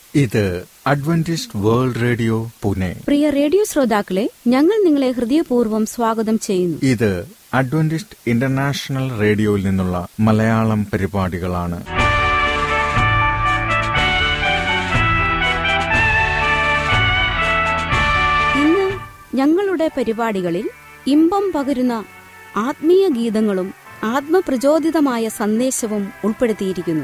ഇത് Adventist World Radio Pune പ്രിയ radio ശ്രോതാക്കളെ ഞങ്ങൾ നിങ്ങളെ ഹൃദയപൂർവ്വം സ്വാഗതം ചെയ്യുന്നു ഇത് അഡ്വന്റിസ്റ്റ് ഇന്റർനാഷണൽ റേഡിയോയിൽ നിന്നുള്ള മലയാളം പരിപാടികളാണ് ഇന്ന് ഞങ്ങളുടെ പരിപാടികളിൽ ഇമ്പം പകരുന്ന ആത്മീയ ഗീതങ്ങളും ആത്മപ്രചോദിതമായ സന്ദേശവും ഉൾപ്പെടുത്തിയിരിക്കുന്നു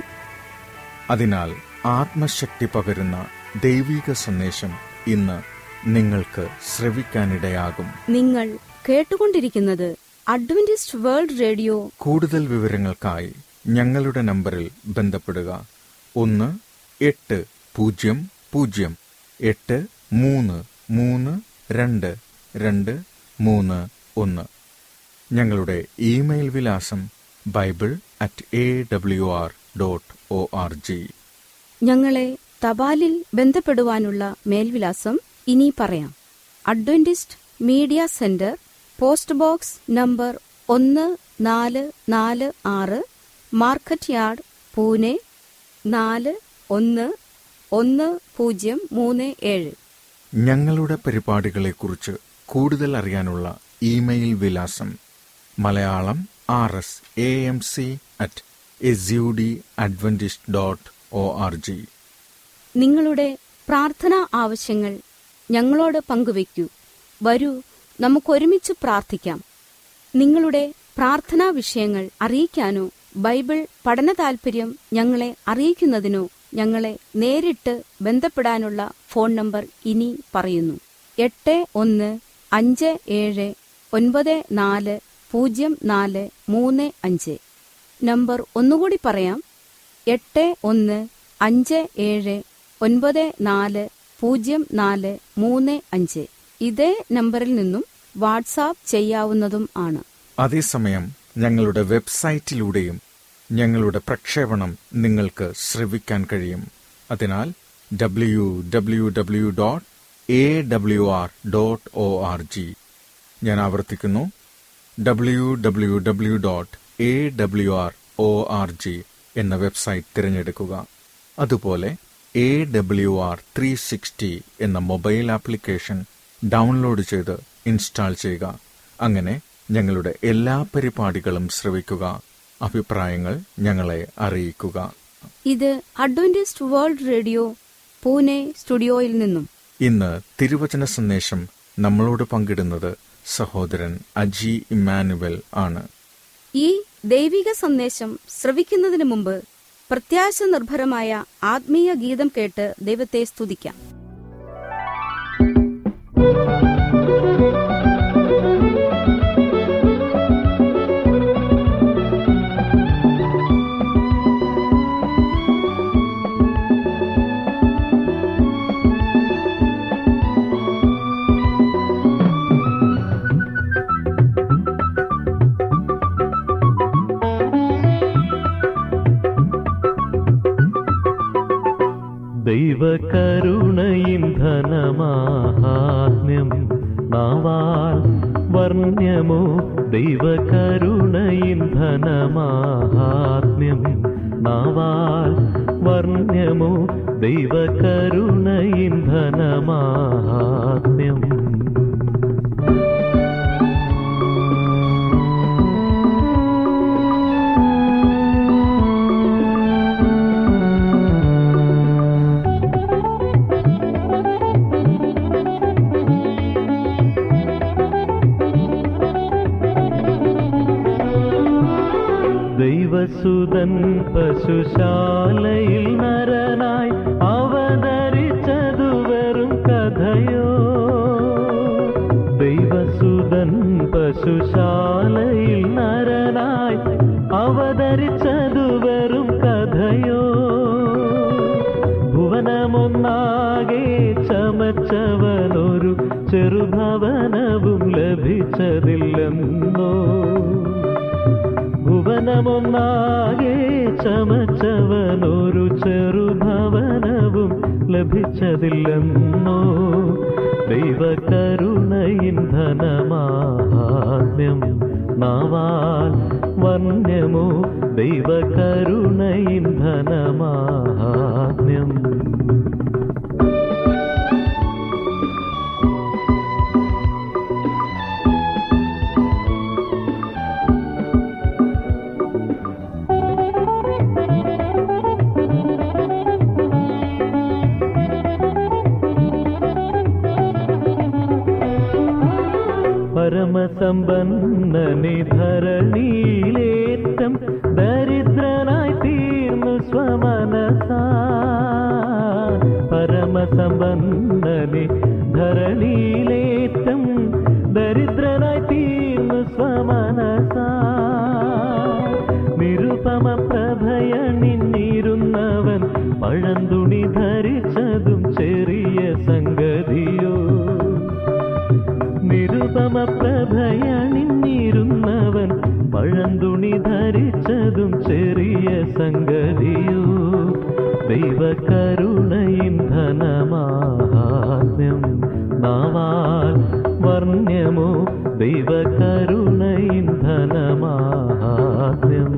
അതിനാൽ ആത്മശക്തി പകരുന്ന ദൈവിക സന്ദേശം ഇന്ന് നിങ്ങൾക്ക് ശ്രവിക്കാനിടയാകും നിങ്ങൾ കേട്ടുകൊണ്ടിരിക്കുന്നത് അഡ്വന്റിസ്റ്റ് വേൾഡ് റേഡിയോ കൂടുതൽ വിവരങ്ങൾക്കായി ഞങ്ങളുടെ നമ്പറിൽ ബന്ധപ്പെടുക ഒന്ന് എട്ട് പൂജ്യം പൂജ്യം എട്ട് മൂന്ന് മൂന്ന് രണ്ട് രണ്ട് മൂന്ന് ഒന്ന് ഞങ്ങളുടെ ഇമെയിൽ വിലാസം Bible at A W R dot O R G ഞങ്ങളെ തപാലിൽ ബന്ധപ്പെടുവാനുള്ള മേൽവിലാസം ഇനി പറയാം Adventist Media Centre post box number ഒന്ന് നാല് നാല് ആറ് മാർക്കറ്റ് യാർഡ് പൂനെ നാല് ഒന്ന് ഒന്ന് പൂജ്യം മൂന്ന് ഏഴ് ഞങ്ങളുടെ പരിപാടികളെക്കുറിച്ച് കൂടുതൽ അറിയാനുള്ള ഇമെയിൽ വിലാസം Malayalam R S A M C at S U D Adventist dot O R G നിങ്ങളുടെ പ്രാർത്ഥനാ ആവശ്യങ്ങൾ ഞങ്ങളോട് പങ്കുവയ്ക്കൂ വരൂ നമുക്കൊരുമിച്ച് പ്രാർത്ഥിക്കാം നിങ്ങളുടെ പ്രാർത്ഥനാ വിഷയങ്ങൾ അറിയിക്കാനോ ബൈബിൾ പഠന താൽപര്യം ഞങ്ങളെ അറിയിക്കുന്നതിനോ ഞങ്ങളെ നേരിട്ട് ബന്ധപ്പെടാനുള്ള ഫോൺ നമ്പർ ഇനി പറയുന്നു എട്ട് ഒന്ന് അഞ്ച് ഏഴ് ഒൻപത് നാല് പൂജ്യം നാല് മൂന്ന് അഞ്ച് നമ്പർ ഒന്നുകൂടി പറയാം എട്ട് ഒന്ന് അഞ്ച് ഏഴ് ഒൻപത് നാല് പൂജ്യം നാല് മൂന്ന് അഞ്ച് ഇതേ നമ്പറിൽ നിന്നും വാട്സാപ്പ് ചെയ്യാവുന്നതും ആണ് അതേസമയം ഞങ്ങളുടെ വെബ്സൈറ്റിലൂടെയും ഞങ്ങളുടെ പ്രക്ഷേപണം നിങ്ങൾക്ക് ശ്രവിക്കാൻ കഴിയും അതിനാൽ W W W dot A W R dot O R G ഞാൻ ആവർത്തിക്കുന്നു W W W dot A W R O R G എന്ന വെബ്സൈറ്റ് തിരഞ്ഞെടുക്കുക അതുപോലെ A W R three sixty എന്ന മൊബൈൽ ആപ്ലിക്കേഷൻ ഡൗൺലോഡ് ചെയ്ത് ഇൻസ്റ്റാൾ ചെയ്യുക അങ്ങനെ ഞങ്ങളുടെ എല്ലാ പരിപാടികളും ശ്രവിക്കുക അഭിപ്രായങ്ങൾ ഞങ്ങളെ അറിയിക്കുക ഇത് അഡ്വന്റിസ്റ്റ് വേൾഡ് റേഡിയോ പൂനെ സ്റ്റുഡിയോയിൽ നിന്നും ഇന്ന് തിരുവചന സന്ദേശം നമ്മളോട് പങ്കിടുന്നത് സഹോദരൻ അജി ഇമ്മാനുവൽ ആണ് ഈ ദൈവിക സന്ദേശം ശ്രവിക്കുന്നതിന് മുമ്പ് പ്രത്യാശ നിർഭരമായ ആത്മീയ ഗീതം കേട്ട് ദൈവത്തെ സ്തുതിക്കാം ദൈവകരുണയിൻ ധനമാഹാത്മ്യം നാവാൽ വർണ്യമോ ദൈവകരുണയിൻ ധനമാഹാത്മ്യം നാവാൽ വർണ്യമോ ദൈവകരുണയിൻ ധനമാഹാത്മ്യം ദൈവസുതൻ പശുശാലയിൽ നരനായി അവതരിച്ചതു വെറും കഥയോ ദൈവസുതൻ പശുശാലയിൽ നരനായി അവതരിച്ചതു വെറും കഥയോ ഭുവനമൊന്നാകെ ചമച്ചവനൊരു ചെറുഭവനവും ലഭിച്ചതില്ലെന്നോ ഭുവനമൊന്നാകെ ചമച്ചവനൊരു ചെറുഭവനവും ലഭിച്ചതില്ലെന്നോ ദൈവകരുണയിൻ ധനമാഹാത്മ്യം നാവാൽ വർണ്യമോ ദൈവകരുണയിൻ ധനമാഹാത്മ്യം പരമസമ്പന്നനെ ധരണിയിലേറ്റം ദരിദ്രനായി തീർന്നു സ്വമനസ പരമസമ്പന്നനെ ധരണിയിലേറ്റം ദരിദ്രനായി തീർന്നു സ്വമനസ നിരുപമ പ്രഭയണിഞ്ഞിരുന്നവൻ പഴന്തുണി ധരിച്ചതും ചെറിയ സംഗതിയോ നിരുപമ പ്രഭയണിഞ്ഞിരുന്നവൻ പഴന്തുണി ധരിച്ചതും ചെറിയ സംഗതിയോ ദൈവകരുണയിൻ ധനമാഹാത്മ്യം നാവാൽ വർണ്യമോ ദൈവകരുണയിൻ ധനമാഹാത്മ്യം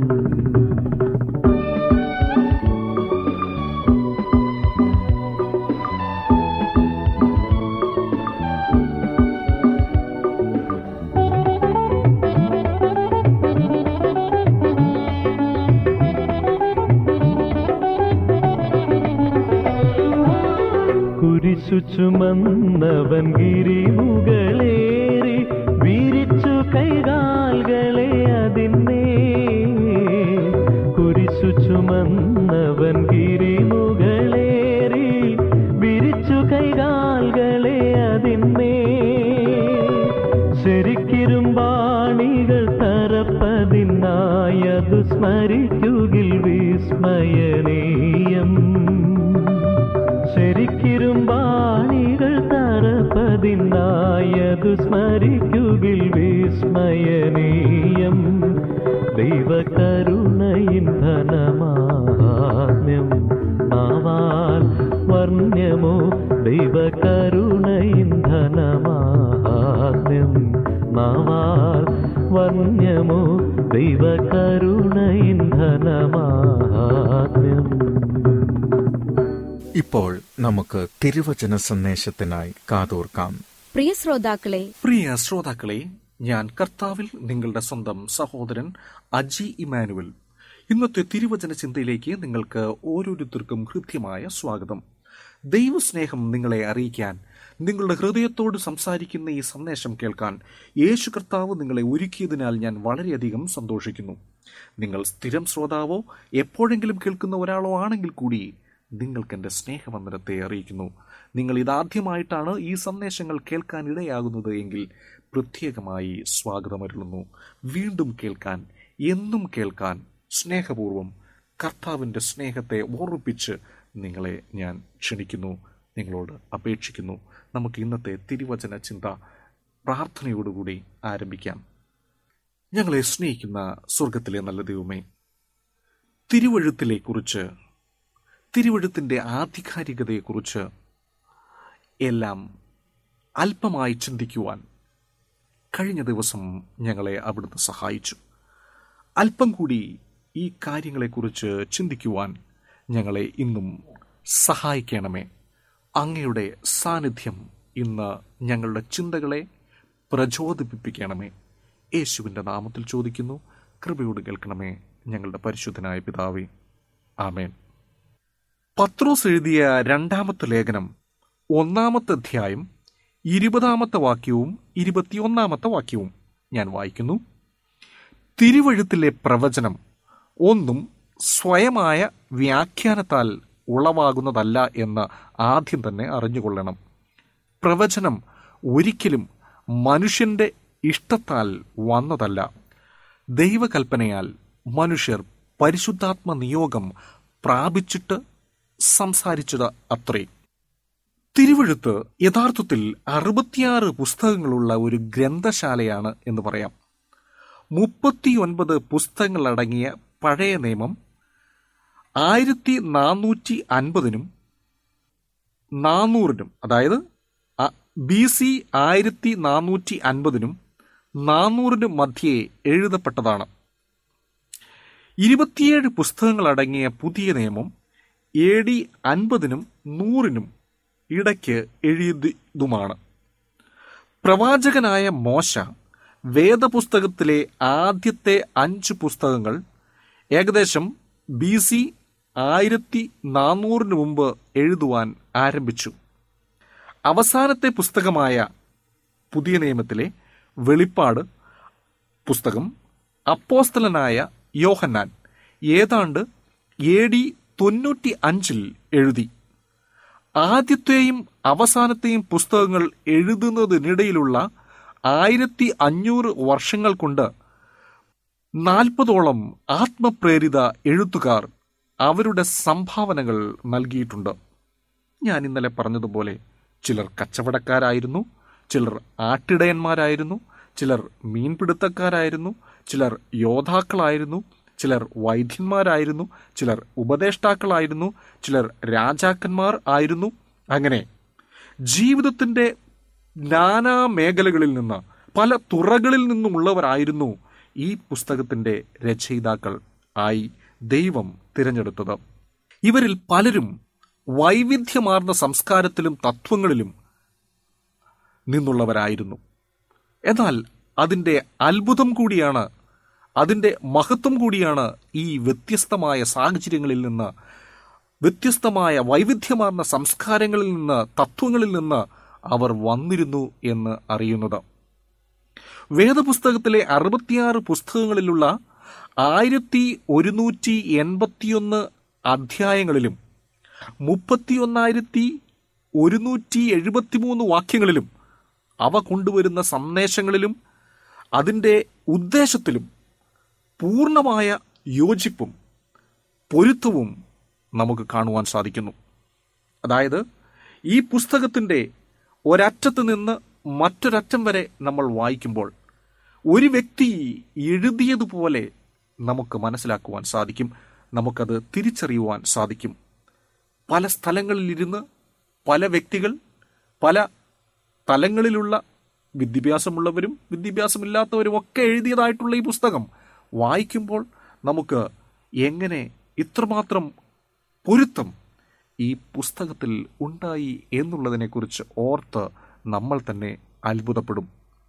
കുരിശു ചുമന്നവൻ ഗിരിമുകളേറി വിരിച്ചു കൈകാൽകളെ അതിന്മേ കുരിശു ചുമന്നവൻ ഗിരിമുകളേറി വിരിച്ചു കൈകാൽകളെ അതിന്മേ ശരിക്കിരുമ്പാണികൾ തറപ്പതിനായതു സ്മരിക്കുകിൽ വിസ്മയനീയം ശരിക്കിരുമ്പാണികൾ തറപ്പതിനായതു സ്മരിക്കുകിൽ വിസ്മയനീയം ദൈവകരുണയിൻ ധനമാഹാത്മ്യം നാവാൽ വർണ്യമോ ദൈവകരുണയിൻ ധനമാഹാത്മ്യം നാവാൽ വർണ്യമോ ദൈവകരുണയിൻ ധനമാഹാത്മ്യം ഇപ്പോൾ നമുക്ക് തിരുവചന സന്ദേശത്തിനായി കാതോർക്കാം പ്രിയ ശ്രോതാക്കളെ പ്രിയ ശ്രോതാക്കളെ ഞാൻ കർത്താവിൽ നിങ്ങളുടെ സ്വന്തം സഹോദരൻ അജി ഇമാനുവൽ ഇന്നത്തെ തിരുവചന ചിന്തയിലേക്ക് നിങ്ങൾക്ക് ഓരോരുത്തർക്കും ഹൃദ്യമായ സ്വാഗതം ദൈവസ്നേഹം നിങ്ങളെ അറിയിക്കാൻ നിങ്ങളുടെ ഹൃദയത്തോട് സംസാരിക്കുന്ന ഈ സന്ദേശം കേൾക്കാൻ യേശു കർത്താവ് നിങ്ങളെ ഒരുക്കിയതിനാൽ ഞാൻ വളരെയധികം സന്തോഷിക്കുന്നു നിങ്ങൾ സ്ഥിരം ശ്രോതാവോ എപ്പോഴെങ്കിലും കേൾക്കുന്ന ഒരാളോ ആണെങ്കിൽ കൂടി നിങ്ങൾക്ക് എൻ്റെ സ്നേഹവന്ദനത്തെ അറിയിക്കുന്നു നിങ്ങൾ ഇതാദ്യമായിട്ടാണ് ഈ സന്ദേശങ്ങൾ കേൾക്കാൻ ഇടയാകുന്നത് എങ്കിൽ പ്രത്യേകമായി സ്വാഗതമരുളുന്നു വീണ്ടും കേൾക്കാൻ എന്നും കേൾക്കാൻ സ്നേഹപൂർവം കർത്താവിൻ്റെ സ്നേഹത്തെ ഓർമ്മിപ്പിച്ച് നിങ്ങളെ ഞാൻ ക്ഷണിക്കുന്നു നിങ്ങളോട് അപേക്ഷിക്കുന്നു നമുക്ക് ഇന്നത്തെ തിരുവചന ചിന്ത പ്രാർത്ഥനയോടുകൂടി ആരംഭിക്കാം ഞങ്ങളെ സ്നേഹിക്കുന്ന സ്വർഗത്തിലെ നല്ല ദൈവമേ തിരുവഴുത്തിലെ കുറിച്ച് തിരുവഴുത്തിൻ്റെ ആധികാരികതയെക്കുറിച്ച് എല്ലാം അല്പമായി ചിന്തിക്കുവാൻ കഴിഞ്ഞ ദിവസം ഞങ്ങളെ അവിടുന്ന് സഹായിച്ചു അല്പം കൂടി ഈ കാര്യങ്ങളെക്കുറിച്ച് ചിന്തിക്കുവാൻ ഞങ്ങളെ ഇന്നും സഹായിക്കണമേ അങ്ങയുടെ സാന്നിധ്യം ഇന്ന് ഞങ്ങളുടെ ചിന്തകളെ പ്രചോദിപ്പിക്കണമേ യേശുവിൻ്റെ നാമത്തിൽ ചോദിക്കുന്നു കൃപയോട് കേൾക്കണമേ ഞങ്ങളുടെ പരിശുദ്ധനായ പിതാവേ ആമേൻ പത്രോസ് എഴുതിയ രണ്ടാമത്തെ ലേഖനം ഒന്നാമത്തെ അധ്യായം ഇരുപതാമത്തെ വാക്യവും ഇരുപത്തിയൊന്നാമത്തെ വാക്യവും ഞാൻ വായിക്കുന്നു തിരുവഴുത്തിലെ പ്രവചനം ഒന്നും സ്വയമായ വ്യാഖ്യാനത്താൽ ഉളവാകുന്നതല്ല എന്ന് ആദ്യം തന്നെ അറിഞ്ഞുകൊള്ളണം പ്രവചനം ഒരിക്കലും മനുഷ്യന്റെ ഇഷ്ടത്താൽ വന്നതല്ല ദൈവകൽപ്പനയാൽ മനുഷ്യർ പരിശുദ്ധാത്മ നിയോഗം പ്രാപിച്ചിട്ട് സംസാരിച്ചത് അത്രേ തിരുവഴുത്ത് യഥാർത്ഥത്തിൽ അറുപത്തിയാറ് പുസ്തകങ്ങളുള്ള ഒരു ഗ്രന്ഥശാലയാണ് എന്ന് പറയാം മുപ്പത്തിയൊൻപത് പുസ്തകങ്ങളടങ്ങിയ പഴയ നിയമം ആയിരത്തി നാനൂറ്റി അൻപതിനും നാനൂറിനും അതായത് ബി സി ആയിരത്തി നാനൂറ്റി അൻപതിനും നാനൂറിനും മധ്യേ എഴുതപ്പെട്ടതാണ് ഇരുപത്തിയേഴ് പുസ്തകങ്ങളടങ്ങിയ പുതിയ നിയമം എ ഡി അൻപതിനും നൂറിനും ഇടയ്ക്ക് എഴുതിയതുമാണ് പ്രവാചകനായ മോശ വേദപുസ്തകത്തിലെ ആദ്യത്തെ അഞ്ച് പുസ്തകങ്ങൾ ഏകദേശം ബി സി ആയിരത്തി നാനൂറിന് മുമ്പ് എഴുതുവാൻ ആരംഭിച്ചു അവസാനത്തെ പുസ്തകമായ പുതിയ നിയമത്തിലെ വെളിപ്പാട് പുസ്തകം അപ്പോസ്തലനായ യോഹന്നാൻ ഏതാണ്ട് എ ഡി തൊണ്ണൂറ്റി അഞ്ചിൽ എഴുതി ആദ്യത്തെയും അവസാനത്തെയും പുസ്തകങ്ങൾ എഴുതുന്നതിനിടയിലുള്ള ആയിരത്തി അഞ്ഞൂറ് വർഷങ്ങൾ കൊണ്ട് നാൽപ്പതോളം ആത്മപ്രേരിത എഴുത്തുകാർ അവരുടെ സംഭാവനകൾ നൽകിയിട്ടുണ്ട് ഞാൻ ഇന്നലെ പറഞ്ഞതുപോലെ ചിലർ കച്ചവടക്കാരായിരുന്നു ചിലർ ആട്ടിടയന്മാരായിരുന്നു ചിലർ മീൻപിടുത്തക്കാരായിരുന്നു ചിലർ യോദ്ധാക്കളായിരുന്നു ചിലർ വൈദ്യന്മാരായിരുന്നു ചിലർ ഉപദേഷ്ടാക്കളായിരുന്നു ചിലർ രാജാക്കന്മാർ ആയിരുന്നു അങ്ങനെ ജീവിതത്തിന്റെ നാനാ മേഖലകളിൽ നിന്ന് പല തുറകളിൽ നിന്നുമുള്ളവരായിരുന്നു ഈ പുസ്തകത്തിന്റെ രചയിതാക്കൾ ആയി ദൈവം തിരഞ്ഞെടുത്തത് ഇവരിൽ പലരും വൈവിധ്യമാർന്ന സംസ്കാരത്തിലും തത്വങ്ങളിലും നിന്നുള്ളവരായിരുന്നു എന്നാൽ അതിൻ്റെ അത്ഭുതം കൂടിയാണ് അതിൻ്റെ മഹത്വം കൂടിയാണ് ഈ വ്യത്യസ്തമായ സാഹചര്യങ്ങളിൽ നിന്ന് വ്യത്യസ്തമായ വൈവിധ്യമാർന്ന സംസ്കാരങ്ങളിൽ നിന്ന് തത്വങ്ങളിൽ നിന്ന് അവർ വന്നിരുന്നു എന്ന് അറിയുന്നത് വേദപുസ്തകത്തിലെ അറുപത്തിയാറ് പുസ്തകങ്ങളിലുള്ള ആയിരത്തി ഒരുന്നൂറ്റി എൺപത്തിയൊന്ന് അധ്യായങ്ങളിലും മുപ്പത്തിയൊന്നായിരത്തി ഒരുന്നൂറ്റി എഴുപത്തിമൂന്ന് വാക്യങ്ങളിലും അവ കൊണ്ടുവരുന്ന സന്ദേശങ്ങളിലും അതിൻ്റെ ഉദ്ദേശത്തിലും പൂർണ്ണമായ യോജിപ്പും പൊരുത്തവും നമുക്ക് കാണുവാൻ സാധിക്കുന്നു അതായത് ഈ പുസ്തകത്തിൻ്റെ ഒരറ്റത്ത് നിന്ന് മറ്റൊരറ്റം വരെ നമ്മൾ വായിക്കുമ്പോൾ ഒരു വ്യക്തി എഴുതിയതുപോലെ നമുക്ക് മനസ്സിലാക്കുവാൻ സാധിക്കും നമുക്കത് തിരിച്ചറിയുവാൻ സാധിക്കും പല സ്ഥലങ്ങളിലിരുന്ന് പല വ്യക്തികൾ പല തലങ്ങളിലുള്ള വിദ്യാഭ്യാസമുള്ളവരും വിദ്യാഭ്യാസമില്ലാത്തവരും ഒക്കെ എഴുതിയതായിട്ടുള്ള ഈ പുസ്തകം വായിക്കുമ്പോൾ നമുക്ക് എങ്ങനെ ഇത്രമാത്രം പൊരുത്തം ഈ പുസ്തകത്തിൽ ഉണ്ടായി എന്നുള്ളതിനെക്കുറിച്ച് ഓർത്ത് നമ്മൾ തന്നെ അത്ഭുതപ്പെടും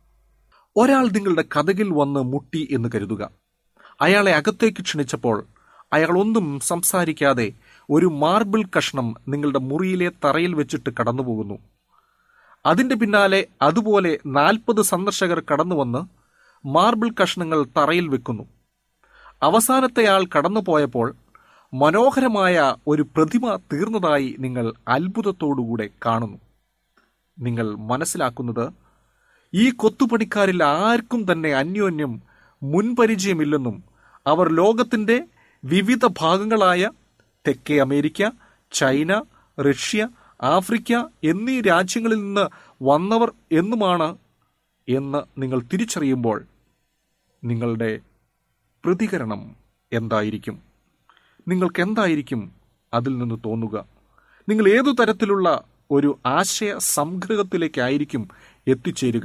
ഒരാൾ നിങ്ങളുടെ കഥകിൽ വന്ന് മുട്ടി എന്ന് കരുതുക അയാളെ അകത്തേക്ക് ക്ഷണിച്ചപ്പോൾ അയാൾ ഒന്നും സംസാരിക്കാതെ ഒരു മാർബിൾ കഷ്ണം നിങ്ങളുടെ മുറിയിലെ തറയിൽ വെച്ചിട്ട് കടന്നുപോകുന്നു അതിന്റെ പിന്നാലെ അതുപോലെ നാൽപ്പത് സന്ദർശകർ കടന്നുവന്ന് മാർബിൾ കഷ്ണങ്ങൾ തറയിൽ വെക്കുന്നു അവസാനത്തെ ആൾ കടന്നുപോയപ്പോൾ മനോഹരമായ ഒരു പ്രതിമ തീർന്നതായി നിങ്ങൾ അത്ഭുതത്തോടുകൂടെ കാണുന്നു നിങ്ങൾ മനസ്സിലാക്കുന്നത് ഈ കൊത്തുപണിക്കാരിൽ ആർക്കും തന്നെ അന്യോന്യം മുൻപരിചയമില്ലെന്നും അവർ ലോകത്തിന്റെ വിവിധ ഭാഗങ്ങളായ തെക്കേ അമേരിക്ക ചൈന റഷ്യ ആഫ്രിക്ക എന്നീ രാജ്യങ്ങളിൽ നിന്ന് വന്നവർ എന്നുമാണ് എന്ന് നിങ്ങൾ തിരിച്ചറിയുമ്പോൾ നിങ്ങളുടെ പ്രതികരണം എന്തായിരിക്കും നിങ്ങൾക്ക് എന്തായിരിക്കും അതിൽ നിന്ന് തോന്നുക നിങ്ങൾ ഏതു തരത്തിലുള്ള ഒരു ആശയ സംഗ്രഹത്തിലേക്കായിരിക്കും എത്തിച്ചേരുക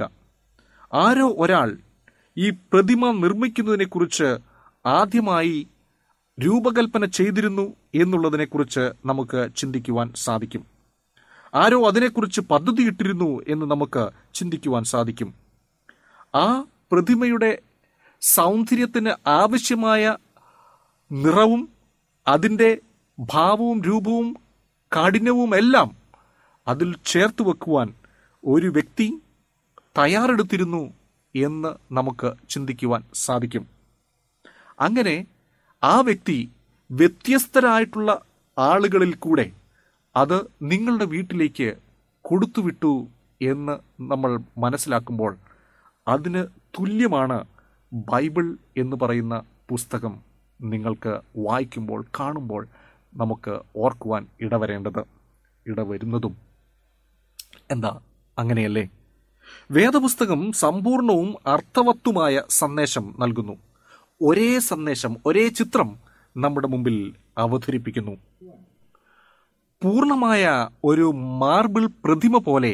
ആരോ ഒരാൾ ഈ പ്രതിമ നിർമ്മിക്കുന്നതിനെക്കുറിച്ച് ആദ്യമായി രൂപകൽപ്പന ചെയ്തിരുന്നു എന്നുള്ളതിനെക്കുറിച്ച് നമുക്ക് ചിന്തിക്കുവാൻ സാധിക്കും ആരോ അതിനെക്കുറിച്ച് പദ്ധതിയിട്ടിരുന്നു എന്ന് നമുക്ക് ചിന്തിക്കുവാൻ സാധിക്കും ആ പ്രതിമയുടെ സൗന്ദര്യത്തിന് ആവശ്യമായ നിറവും അതിൻ്റെ ഭാവവും രൂപവും കാഠിന്യവും എല്ലാം അതിൽ ചേർത്ത് വെക്കുവാൻ ഒരു വ്യക്തി തയ്യാറെടുത്തിരുന്നു എന്ന് നമുക്ക് ചിന്തിക്കുവാൻ സാധിക്കും അങ്ങനെ ആ വ്യക്തി വ്യത്യസ്തരായിട്ടുള്ള ആളുകളിൽ കൂടെ അത് നിങ്ങളുടെ വീട്ടിലേക്ക് കൊടുത്തുവിട്ടു എന്ന് നമ്മൾ മനസ്സിലാക്കുമ്പോൾ അതിന് തുല്യമാണ് ബൈബിൾ എന്ന് പറയുന്ന പുസ്തകം നിങ്ങൾക്ക് വായിക്കുമ്പോൾ കാണുമ്പോൾ നമുക്ക് ഓർക്കുവാൻ ഇടവരേണ്ടത് ഇടവരുന്നതും എന്താ അങ്ങനെയല്ലേ വേദപുസ്തകം സമ്പൂർണവും അർത്ഥവത്തുമായ സന്ദേശം നൽകുന്നു ഒരേ സന്ദേശം ഒരേ ചിത്രം നമ്മുടെ മുമ്പിൽ അവതരിപ്പിക്കുന്നു പൂർണ്ണമായ ഒരു മാർബിൾ പ്രതിമ പോലെ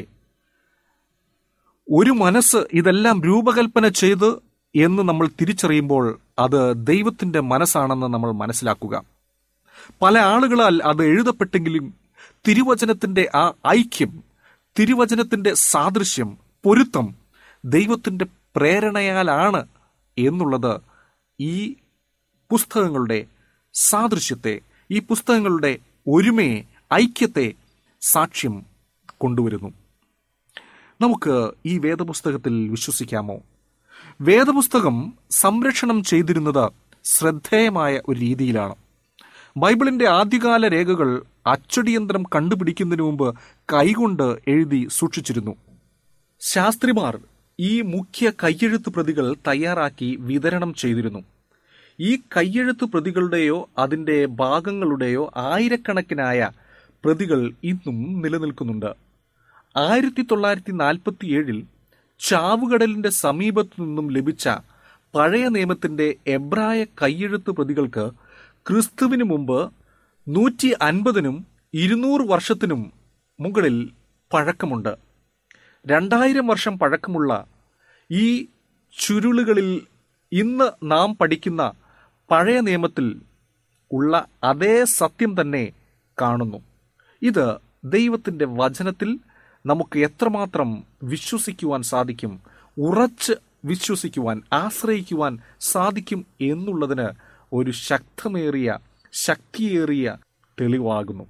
ഒരു മനസ്സ് ഇതെല്ലാം രൂപകൽപ്പന ചെയ്ത് എന്ന് നമ്മൾ തിരിച്ചറിയുമ്പോൾ അത് ദൈവത്തിന്റെ മനസ്സാണെന്ന് നമ്മൾ മനസ്സിലാക്കുക പല ആളുകളാൽ അത് എഴുതപ്പെട്ടെങ്കിലും തിരുവചനത്തിന്റെ ആ ഐക്യം തിരുവചനത്തിന്റെ സാദൃശ്യം പൊരുത്തം ദൈവത്തിന്റെ പ്രേരണയാലാണ് എന്നുള്ളത് ഈ പുസ്തകങ്ങളുടെ സാദൃശ്യത്തെ ഈ പുസ്തകങ്ങളുടെ ഒരുമയെ ഐക്യത്തെ സാക്ഷ്യം കൊണ്ടുവരുന്നു നമുക്ക് ഈ വേദപുസ്തകത്തിൽ വിശ്വസിക്കാമോ വേദപുസ്തകം സംരക്ഷണം ചെയ്തിരുന്നത് ശ്രദ്ധേയമായ ഒരു രീതിയിലാണ് ബൈബിളിന്റെ ആദ്യകാല രേഖകൾ അച്ചടിയന്ത്രം കണ്ടുപിടിക്കുന്നതിന് മുമ്പ് കൈകൊണ്ട് എഴുതി സൂക്ഷിച്ചിരുന്നു ശാസ്ത്രിമാർ ഈ മുഖ്യ കയ്യെഴുത്ത് പ്രതികൾ തയ്യാറാക്കി വിതരണം ചെയ്തിരുന്നു ഈ കയ്യെഴുത്ത് പ്രതികളുടെയോ അതിന്റെ ഭാഗങ്ങളുടെയോ ആയിരക്കണക്കിനായ പ്രതികൾ ഇന്നും നിലനിൽക്കുന്നുണ്ട് ആയിരത്തി തൊള്ളായിരത്തി നാൽപ്പത്തി ഏഴിൽ ചാവുകടലിന്റെ സമീപത്തു നിന്നും ലഭിച്ച പഴയ നിയമത്തിന്റെ എബ്രായ കയ്യെഴുത്ത് പ്രതികൾക്ക് ക്രിസ്തുവിന് മുമ്പ് നൂറ്റി അൻപതിനും ഇരുന്നൂറ് വർഷത്തിനും മുകളിൽ പഴക്കമുണ്ട് രണ്ടായിരം വർഷം പഴക്കമുള്ള ഈ ചുരുളുകളിൽ ഇന്ന് നാം പഠിക്കുന്ന പഴയ നിയമത്തിൽ ഉള്ള അതേ സത്യം തന്നെ കാണുന്നു ഇത് ദൈവത്തിന്റെ വചനത്തിൽ നമുക്ക് എത്രമാത്രം വിശ്വസിക്കുവാൻ സാധിക്കും ഉറച്ച് വിശ്വസിക്കുവാൻ ആശ്രയിക്കുവാൻ സാധിക്കും എന്നുള്ളതിന് ഒരു ശക്തമേറിയ ശക്തിയേറിയ തെളിവാകുന്നു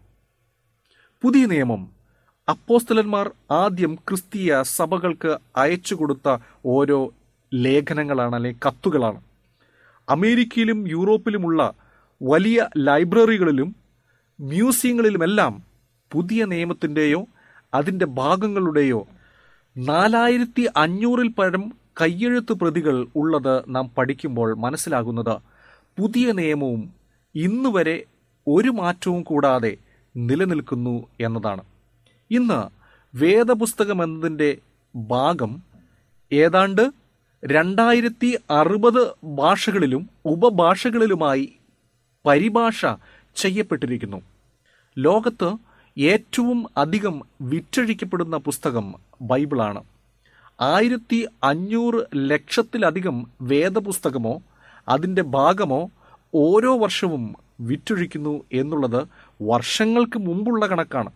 പുതിയ നിയമം അപ്പോസ്തലന്മാർ ആദ്യം ക്രിസ്തീയ സഭകൾക്ക് അയച്ചു കൊടുത്ത ഓരോ ലേഖനങ്ങളാണ് അല്ലെങ്കിൽ കത്തുകളാണ് അമേരിക്കയിലും യൂറോപ്പിലുമുള്ള വലിയ ലൈബ്രറികളിലും മ്യൂസിയങ്ങളിലുമെല്ലാം പുതിയ നിയമത്തിൻ്റെയോ അതിൻ്റെ ഭാഗങ്ങളുടെയോ നാലായിരത്തി അഞ്ഞൂറിൽ പരം കയ്യെഴുത്ത് പ്രതികൾ ഉള്ളത് നാം പഠിക്കുമ്പോൾ മനസ്സിലാകുന്നത് പുതിയ നിയമവും ഇന്നുവരെ ഒരു മാറ്റവും കൂടാതെ നിലനിൽക്കുന്നു എന്നതാണ് ഇന്ന് വേദപുസ്തകം എന്നതിൻ്റെ ഭാഗം ഏതാണ്ട് രണ്ടായിരത്തി അറുപത് ഭാഷകളിലും ഉപഭാഷകളിലുമായി പരിഭാഷ ചെയ്യപ്പെട്ടിരിക്കുന്നു ലോകത്ത് ഏറ്റവും അധികം വിറ്റഴിക്കപ്പെടുന്ന പുസ്തകം ബൈബിളാണ് ആയിരത്തി അഞ്ഞൂറ് ലക്ഷത്തിലധികം വേദപുസ്തകമോ അതിൻ്റെ ഭാഗമോ ഓരോ വർഷവും വിറ്റൊഴിക്കുന്നു എന്നുള്ളത് വർഷങ്ങൾക്ക് മുമ്പുള്ള കണക്കാണ്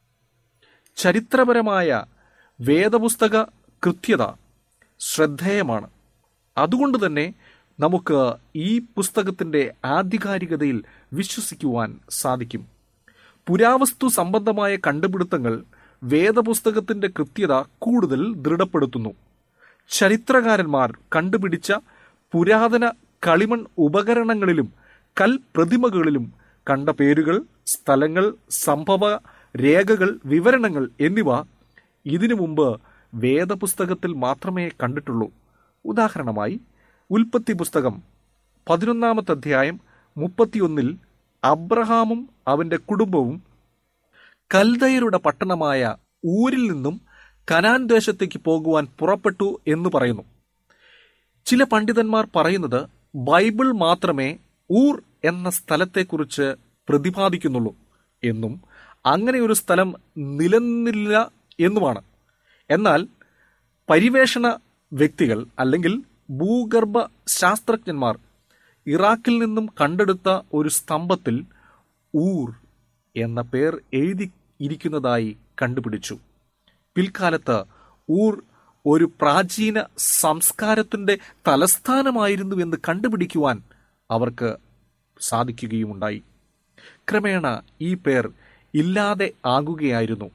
ചരിത്രപരമായ വേദപുസ്തക കൃത്യത ശ്രദ്ധേയമാണ് അതുകൊണ്ട് തന്നെ നമുക്ക് ഈ പുസ്തകത്തിൻ്റെ ആധികാരികതയിൽ വിശ്വസിക്കുവാൻ സാധിക്കും പുരാവസ്തു സംബന്ധമായ കണ്ടുപിടുത്തങ്ങൾ വേദപുസ്തകത്തിന്റെ കൃത്യത കൂടുതൽ ദൃഢപ്പെടുത്തുന്നു ചരിത്രകാരന്മാർ കണ്ടുപിടിച്ച പുരാതന കളിമൺ ഉപകരണങ്ങളിലും കൽപ്രതിമകളിലും കണ്ട പേരുകൾ സ്ഥലങ്ങൾ സംഭവ രേഖകൾ വിവരണങ്ങൾ എന്നിവ ഇതിനു മുമ്പ് വേദപുസ്തകത്തിൽ മാത്രമേ കണ്ടിട്ടുള്ളൂ ഉദാഹരണമായി ഉൽപ്പത്തി പുസ്തകം പതിനൊന്നാമത്തെ അധ്യായം മുപ്പത്തിയൊന്നിൽ അബ്രഹാമും അവന്റെ കുടുംബവും കൽദയരുടെ പട്ടണമായ ഊരിൽ നിന്നും കനാൻ ദേശത്തേക്ക് പോകുവാൻ പുറപ്പെട്ടു എന്ന് പറയുന്നു ചില പണ്ഡിതന്മാർ പറയുന്നത് ബൈബിൾ മാത്രമേ ഊർ എന്ന സ്ഥലത്തെക്കുറിച്ച് പ്രതിപാദിക്കുന്നുള്ളൂ എന്നും അങ്ങനെ ഒരു സ്ഥലം നിലനിന്നില്ല എന്നുമാണ് എന്നാൽ പരിവേഷണ വ്യക്തികൾ അല്ലെങ്കിൽ ഭൂഗർഭ ശാസ്ത്രജ്ഞന്മാർ ഇറാഖിൽ നിന്നും കണ്ടെടുത്ത ഒരു സ്തംഭത്തിൽ ഊർ എന്ന പേർ എഴുതി ഇരിക്കുന്നതായി കണ്ടുപിടിച്ചു പിൽക്കാലത്ത് ഊർ ഒരു പ്രാചീന സംസ്കാരത്തിന്റെ തലസ്ഥാനമായിരുന്നു എന്ന് കണ്ടുപിടിക്കുവാൻ അവർക്ക് സാധിക്കുകയുമുണ്ടായി ക്രമേണ ഈ പേർ ഇല്ലാതെ ആകുകയായിരുന്നു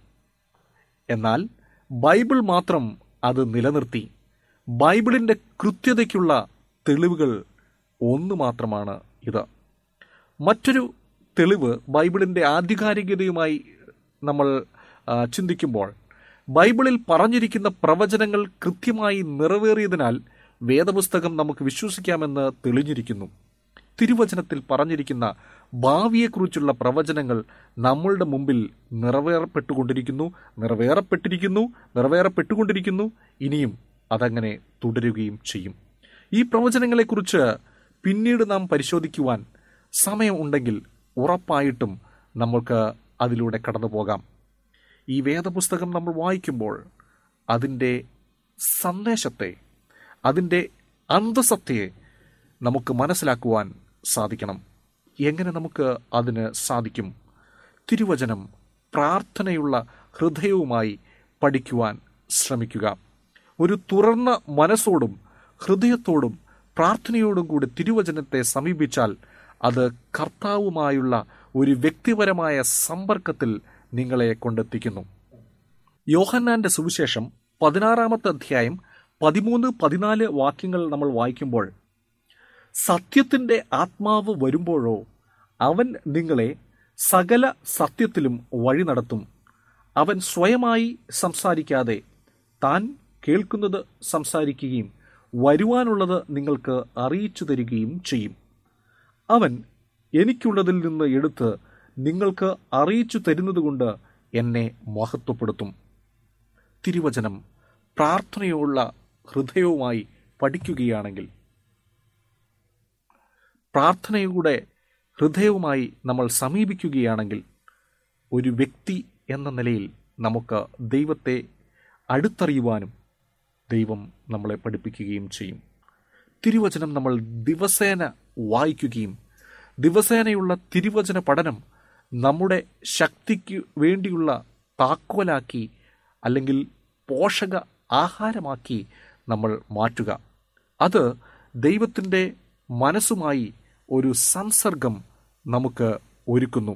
എന്നാൽ ബൈബിൾ മാത്രം അത് നിലനിർത്തി ബൈബിളിന്റെ കൃത്യതയ്ക്കുള്ള തെളിവുകൾ ഒന്ന് മാത്രമാണ് ഇത് മറ്റൊരു തെളിവ് ബൈബിളിന്റെ ആധികാരികതയുമായി നമ്മൾ ആ, ചിന്തിക്കുമ്പോൾ ബൈബിളിൽ പറഞ്ഞിരിക്കുന്ന പ്രവചനങ്ങൾ കൃത്യമായി നിറവേറിയതിനാൽ വേദപുസ്തകം നമുക്ക് വിശ്വസിക്കാമെന്ന് തെളിഞ്ഞിരിക്കുന്നു തിരുവചനത്തിൽ പറഞ്ഞിരിക്കുന്ന ഭാവിയെക്കുറിച്ചുള്ള പ്രവചനങ്ങൾ നമ്മളുടെ മുമ്പിൽ നിറവേറപ്പെട്ടുകൊണ്ടിരിക്കുന്നു നിറവേറപ്പെട്ടിരിക്കുന്നു നിറവേറപ്പെട്ടുകൊണ്ടിരിക്കുന്നു ഇനിയും അതങ്ങനെ തുടരുകയും ചെയ്യും ഈ പ്രവചനങ്ങളെക്കുറിച്ച് പിന്നീട് നാം പരിശോധിക്കുവാൻ സമയം ഉണ്ടെങ്കിൽ ഉറപ്പായിട്ടും നമ്മൾക്ക് അതിലൂടെ കടന്നു പോകാം ഈ വേദപുസ്തകം നമ്മൾ വായിക്കുമ്പോൾ അതിൻ്റെ സന്ദേശത്തെ അതിൻ്റെ അന്തസത്തയെ നമുക്ക് മനസ്സിലാക്കുവാൻ സാധിക്കണം എങ്ങനെ നമുക്ക് അതിന് സാധിക്കും തിരുവചനം പ്രാർത്ഥനയുള്ള ഹൃദയവുമായി പഠിക്കുവാൻ ശ്രമിക്കുക ഒരു തുറന്ന മനസ്സോടും ഹൃദയത്തോടും പ്രാർത്ഥനയോടും കൂടി തിരുവചനത്തെ സമീപിച്ചാൽ അത് കർത്താവുമായുള്ള ഒരു വ്യക്തിപരമായ സമ്പർക്കത്തിൽ നിങ്ങളെ കൊണ്ടെത്തിക്കുന്നു യോഹന്നാന്റെ സുവിശേഷം പതിനാറാമത്തെ അധ്യായം പതിമൂന്ന് പതിനാല് വാക്യങ്ങൾ നമ്മൾ വായിക്കുമ്പോൾ സത്യത്തിൻ്റെ ആത്മാവ് വരുമ്പോഴോ അവൻ നിങ്ങളെ സകല സത്യത്തിലും വഴി നടത്തും അവൻ സ്വയമായി സംസാരിക്കാതെ താൻ കേൾക്കുന്നത് സംസാരിക്കുകയും വരുവാനുള്ളത് നിങ്ങൾക്ക് അറിയിച്ചു തരികയും ചെയ്യും അവൻ എനിക്കുള്ളതിൽ നിന്ന് എടുത്ത് നിങ്ങൾക്ക് അറിയിച്ചു തരുന്നതുകൊണ്ട് എന്നെ മഹത്വപ്പെടുത്തും തിരുവചനം പ്രാർത്ഥനയുള്ള ഹൃദയവുമായി പഠിക്കുകയാണെങ്കിൽ പ്രാർത്ഥനയുടെ ഹൃദയവുമായി നമ്മൾ സമീപിക്കുകയാണെങ്കിൽ ഒരു വ്യക്തി എന്ന നിലയിൽ നമുക്ക് ദൈവത്തെ അടുത്തറിയുവാനും ദൈവം നമ്മളെ പഠിപ്പിക്കുകയും ചെയ്യും തിരുവചനം നമ്മൾ ദിവസേന വായിക്കുകയും ദിവസേനയുള്ള തിരുവചന പഠനം നമ്മുടെ ശക്തിക്ക് വേണ്ടിയുള്ള താക്കോലാക്കി അല്ലെങ്കിൽ പോഷക ആഹാരമാക്കി നമ്മൾ മാറ്റുക അത് ദൈവത്തിൻ്റെ മനസ്സുമായി ഒരു സംസർഗം നമുക്ക് ഒരുക്കുന്നു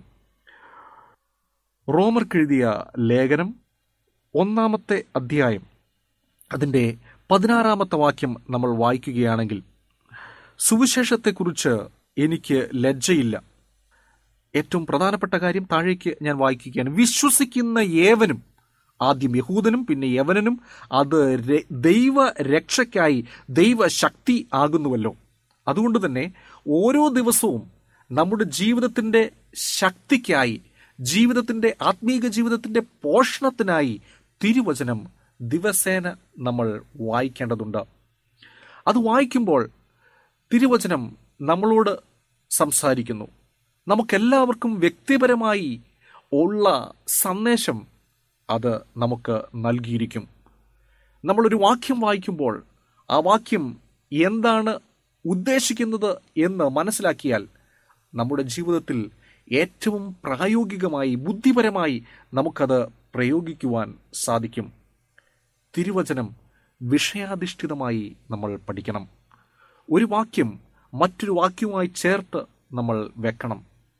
റോമർക്കെഴുതിയ ലേഖനം ഒന്നാമത്തെ അധ്യായം അതിൻ്റെ പതിനാറാമത്തെ വാക്യം നമ്മൾ വായിക്കുകയാണെങ്കിൽ സുവിശേഷത്തെക്കുറിച്ച് എനിക്ക് ലജ്ജയില്ല ഏറ്റവും പ്രധാനപ്പെട്ട കാര്യം താഴേക്ക് ഞാൻ വായിക്കുകയാണ് വിശ്വസിക്കുന്ന ഏവനും ആദ്യം യഹൂദനും പിന്നെ യവനനും അത് ര- ദൈവ രക്ഷയ്ക്കായി ദൈവശക്തി ആകുന്നുവല്ലോ അതുകൊണ്ട് തന്നെ ഓരോ ദിവസവും നമ്മുടെ ജീവിതത്തിൻ്റെ ശക്തിക്കായി ജീവിതത്തിൻ്റെ ആത്മീക ജീവിതത്തിൻ്റെ പോഷണത്തിനായി തിരുവചനം ദിവസേന നമ്മൾ വായിക്കേണ്ടതുണ്ട് അത് വായിക്കുമ്പോൾ തിരുവചനം നമ്മളോട് സംസാരിക്കുന്നു നമുക്കെല്ലാവർക്കും വ്യക്തിപരമായി ഉള്ള സന്ദേശം അത് നമുക്ക് നൽകിയിരിക്കും നമ്മളൊരു വാക്യം വായിക്കുമ്പോൾ ആ വാക്യം എന്താണ് ഉദ്ദേശിക്കുന്നത് എന്ന് മനസ്സിലാക്കിയാൽ നമ്മുടെ ജീവിതത്തിൽ ഏറ്റവും പ്രായോഗികമായി ബുദ്ധിപരമായി നമുക്കത് പ്രയോഗിക്കുവാൻ സാധിക്കും തിരുവചനം വിഷയാധിഷ്ഠിതമായി നമ്മൾ പഠിക്കണം ഒരു വാക്യം മറ്റൊരു വാക്യവുമായി ചേർത്ത് നമ്മൾ വെക്കണം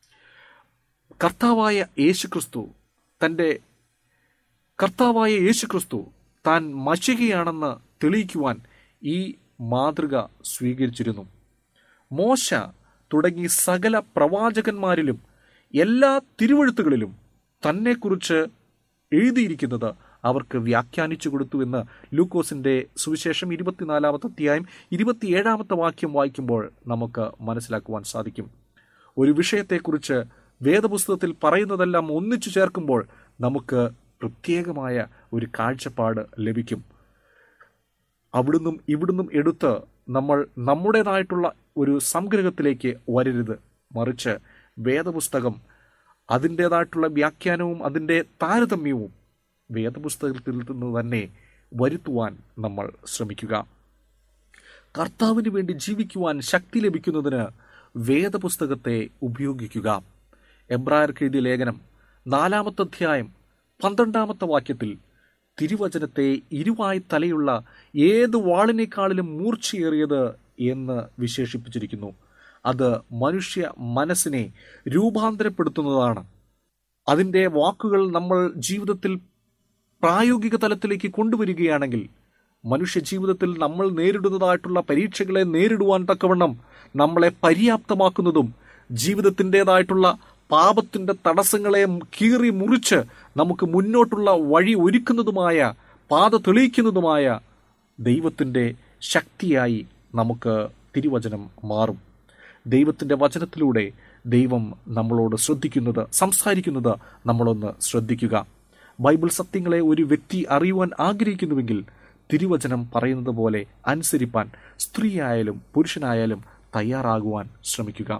കർത്താവായ യേശുക്രിസ്തു തൻ്റെ കർത്താവായ യേശുക്രിസ്തു താൻ മഷികയാണെന്ന് തെളിയിക്കുവാൻ ഈ മാതൃക സ്വീകരിച്ചിരുന്നു മോശ തുടങ്ങി സകല പ്രവാചകന്മാരിലും എല്ലാ തിരുവഴുത്തുകളിലും തന്നെക്കുറിച്ച് എഴുതിയിരിക്കുന്നത് അവർക്ക് വ്യാഖ്യാനിച്ചു കൊടുത്തു എന്ന് ലൂക്കോസിന്റെ സുവിശേഷം ഇരുപത്തിനാലാമത്തെ അധ്യായം ഇരുപത്തിയേഴാമത്തെ വാക്യം വായിക്കുമ്പോൾ നമുക്ക് മനസ്സിലാക്കുവാൻ സാധിക്കും ഒരു വിഷയത്തെക്കുറിച്ച് വേദപുസ്തകത്തിൽ പറയുന്നതെല്ലാം ഒന്നിച്ചു ചേർക്കുമ്പോൾ നമുക്ക് പ്രത്യേകമായ ഒരു കാഴ്ചപ്പാട് ലഭിക്കും അവിടുന്നും ഇവിടുന്നും എടുത്ത് നമ്മൾ നമ്മുടേതായിട്ടുള്ള ഒരു സംഗ്രഹത്തിലേക്ക് വരരുത് മറിച്ച് വേദപുസ്തകം അതിൻ്റേതായിട്ടുള്ള വ്യാഖ്യാനവും അതിൻ്റെ താരതമ്യവും വേദപുസ്തകത്തിൽ നിന്ന് തന്നെ വരുത്തുവാൻ നമ്മൾ ശ്രമിക്കുക കർത്താവിന് വേണ്ടി ജീവിക്കുവാൻ ശക്തി ലഭിക്കുന്നതിന് വേദപുസ്തകത്തെ ഉപയോഗിക്കുക എബ്രായർക്ക് എഴുതിയ ലേഖനം നാലാമത്തെ അധ്യായം പന്ത്രണ്ടാമത്തെ വാക്യത്തിൽ തിരുവചനത്തെ ഇരുവായി തലയുള്ള ഏത് വാളിനേക്കാളിലും മൂർച്ചയേറിയത് എന്ന് വിശേഷിപ്പിച്ചിരിക്കുന്നു അത് മനുഷ്യ മനസ്സിനെ രൂപാന്തരപ്പെടുത്തുന്നതാണ് അതിൻ്റെ വാക്കുകൾ നമ്മൾ ജീവിതത്തിൽ പ്രായോഗിക തലത്തിലേക്ക് കൊണ്ടുവരികയാണെങ്കിൽ മനുഷ്യ ജീവിതത്തിൽ നമ്മൾ നേരിടുന്നതായിട്ടുള്ള പരീക്ഷകളെ നേരിടുവാൻ തക്കവണ്ണം നമ്മളെ പര്യാപ്തമാക്കുന്നതും ജീവിതത്തിൻ്റെതായിട്ടുള്ള പാപത്തിന്റെ തടസ്സങ്ങളെ കീറി മുറിച്ച് നമുക്ക് മുന്നോട്ടുള്ള വഴി ഒരുക്കുന്നതുമായ പാത തെളിയിക്കുന്നതുമായ ദൈവത്തിൻ്റെ ശക്തിയായി നമുക്ക് തിരുവചനം മാറും ദൈവത്തിൻ്റെ വചനത്തിലൂടെ ദൈവം നമ്മളോട് ശ്രദ്ധിക്കുന്നത് സംസാരിക്കുന്നത് നമ്മളൊന്ന് ശ്രദ്ധിക്കുക ബൈബിൾ സത്യങ്ങളെ ഒരു വ്യക്തി അറിയുവാൻ ആഗ്രഹിക്കുന്നുവെങ്കിൽ തിരുവചനം പറയുന്നത് പോലെ അനുസരിപ്പാൻ സ്ത്രീയായാലും പുരുഷനായാലും തയ്യാറാകുവാൻ ശ്രമിക്കുക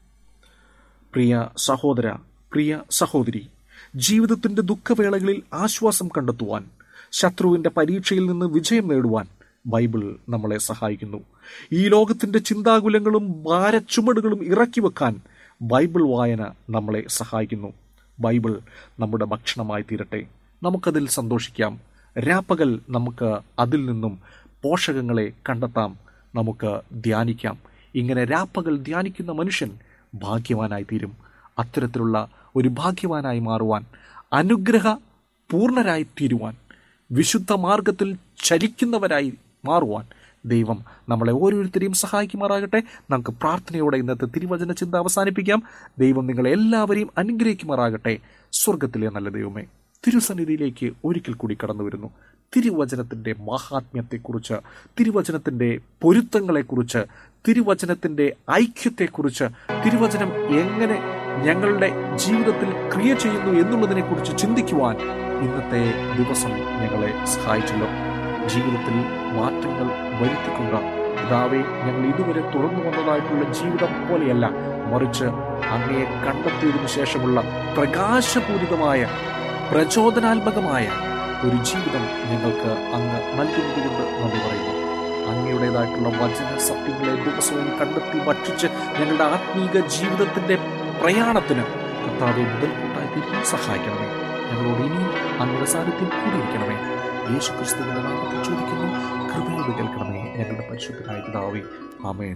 പ്രിയ സഹോദര പ്രിയ സഹോദരി ജീവിതത്തിന്റെ ദുഃഖവേളകളിൽ ആശ്വാസം കണ്ടെത്തുവാൻ ശത്രുവിന്റെ പരീക്ഷയിൽ നിന്ന് വിജയം നേടുവാൻ ബൈബിൾ നമ്മളെ സഹായിക്കുന്നു ഈ ലോകത്തിന്റെ ചിന്താകുലങ്ങളും ഭാരച്ചുമടുകളും ഇറക്കി വെക്കാൻ ബൈബിൾ വായന നമ്മളെ സഹായിക്കുന്നു ബൈബിൾ നമ്മുടെ ഭക്ഷണമായി തീരട്ടെ നമുക്കതിൽ സന്തോഷിക്കാം രാപ്പകൽ നമുക്ക് അതിൽ നിന്നും പോഷകങ്ങളെ കണ്ടെത്താം നമുക്ക് ധ്യാനിക്കാം ഇങ്ങനെ രാപ്പകൽ ധ്യാനിക്കുന്ന മനുഷ്യൻ ഭാഗ്യവാനായി തീരും അത്തരത്തിലുള്ള ഒരു ഭാഗ്യവാനായി മാറുവാൻ അനുഗ്രഹ പൂർണ്ണരായി തീരുവാൻ വിശുദ്ധ മാർഗത്തിൽ ചലിക്കുന്നവരായി മാറുവാൻ ദൈവം നമ്മളെ ഓരോരുത്തരെയും സഹായിക്കുമാറാകട്ടെ നമുക്ക് പ്രാർത്ഥനയോടെ ഇന്നത്തെ തിരുവചന ചിന്ത അവസാനിപ്പിക്കാം ദൈവം നിങ്ങളെ എല്ലാവരെയും അനുഗ്രഹിക്കുമാറാകട്ടെ സ്വർഗത്തിലെ നല്ല ദൈവമേ തിരുസന്നിധിയിലേക്ക് ഒരിക്കൽ കൂടി കടന്നു വരുന്നു തിരുവചനത്തിൻ്റെ മഹാത്മ്യത്തെക്കുറിച്ച് തിരുവചനത്തിൻ്റെ പൊരുത്തങ്ങളെക്കുറിച്ച് തിരുവചനത്തിൻ്റെ ഐക്യത്തെക്കുറിച്ച് തിരുവചനം എങ്ങനെ ഞങ്ങളുടെ ജീവിതത്തിൽ ക്രിയ ചെയ്യുന്നു എന്നുള്ളതിനെക്കുറിച്ച് ചിന്തിക്കുവാൻ ഇന്നത്തെ ദിവസം ഞങ്ങളെ സഹായിച്ചല്ലോ ജീവിതത്തിൽ മാറ്റങ്ങൾ വരുത്തിക്കൊണ്ട് പിതാവെ ഞങ്ങൾ ഇതുവരെ തുറന്നു വന്നതായിട്ടുള്ള ജീവിതം പോലെയല്ല മറിച്ച് അങ്ങയെ കണ്ടെത്തിയതിനു ശേഷമുള്ള പ്രകാശപൂരിതമായ പ്രചോദനാത്മകമായ ഒരു ജീവിതം ഞങ്ങൾക്ക് അങ്ങ് നൽകുന്നതുകൊണ്ട് നന്ദി പറയുന്നു അങ്ങയുടേതായിട്ടുള്ള വചന സത്യങ്ങളെ ദിവസവും കണ്ടെത്തി ഭക്ഷിച്ച് ഞങ്ങളുടെ ആത്മീക ജീവിതത്തിന്റെ പ്രയാണത്തിന് കർത്താവെ മുതൽക്കൂട്ടായി തീർക്കാൻ സഹായിക്കണമേ ഞങ്ങളോട് ഇനിയും അങ്ങയുടെ സാന്നിധ്യം കൂടിയിരിക്കണമേ യേശു ക്രിസ്തുവിന്റെ നാമത്തിൽ ചോദിക്കുന്നു കൃപയോട് കേൾക്കണമേ ഞങ്ങളുടെ പരിശുദ്ധനായ പിതാവേ ആമേൻ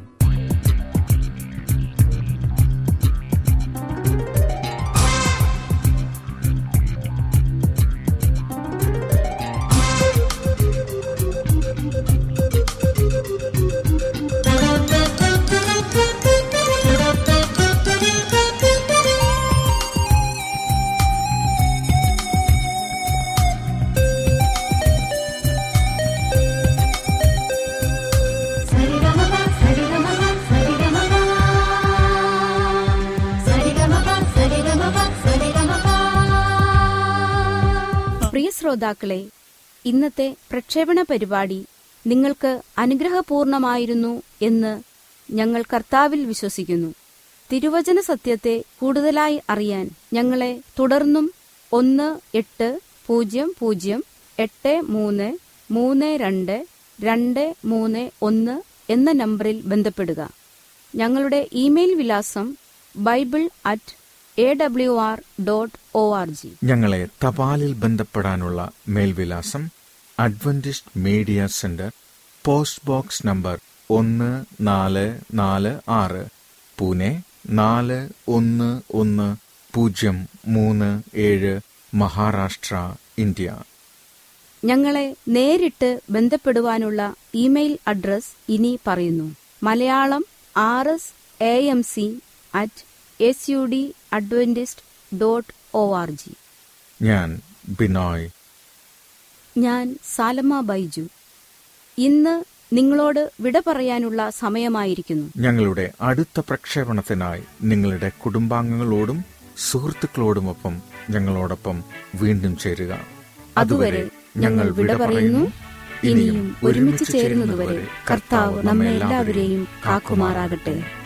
സരിഗമപ സരിഗമപ സരിഗമപ സരിഗമപ സരിഗമപ സരിഗമപ പ്രിയ ശ്രോതാക്കളെ ഇന്നത്തെ പ്രക്ഷേപണ പരിപാടി നിങ്ങൾക്ക് അനുഗ്രഹപൂർണമായിരുന്നു എന്ന് ഞങ്ങൾ കർത്താവിൽ വിശ്വസിക്കുന്നു തിരുവചന സത്യത്തെ കൂടുതലായി അറിയാൻ ഞങ്ങളെ തുടർന്നും ഒന്ന് എട്ട് പൂജ്യം പൂജ്യം എട്ട് മൂന്ന് മൂന്ന് രണ്ട് രണ്ട് മൂന്ന് ഒന്ന് എന്ന നമ്പറിൽ ബന്ധപ്പെടുക ഞങ്ങളുടെ ഇമെയിൽ വിലാസം Bible at A W R dot O R G ഞങ്ങളെ തപാലിൽ ബന്ധപ്പെടാനുള്ള മേൽവിലാസം Adventist Media Centre post box number ഒന്ന് നാല് നാല് ആറ് പൂനെ നാല് ഒന്ന് ഒന്ന് പൂജ്യം മൂന്ന് ഏഴ് മഹാരാഷ്ട്ര ഇന്ത്യ ഞങ്ങളെ നേരിട്ട് ബന്ധപ്പെടുവാനുള്ള ഇമെയിൽ അഡ്രസ് ഇനി പറയുന്നു Malayalam R S A M C at S U D Adventist dot O R G ഞാൻ ബിനോയ് ഞാൻ സാലമ്മ ബൈജു ഇന്ന് നിങ്ങളോട് വിട പറയാനുള്ള സമയമായിരിക്കുന്നു ഞങ്ങളുടെ അടുത്ത പ്രക്ഷേപണത്തിനായി നിങ്ങളുടെ കുടുംബാംഗങ്ങളോടും സുഹൃത്തുക്കളോടുമൊപ്പം ഞങ്ങളോടൊപ്പം വീണ്ടും ചേരുക അതുവരെ ഞങ്ങൾ വിട പറയുന്നു ഇനിയും ഒരുമിച്ച് ചേരുന്നതുവരെ കർത്താവ് നമ്മെ എല്ലാവരെയും കാക്കുമാറാകട്ടെ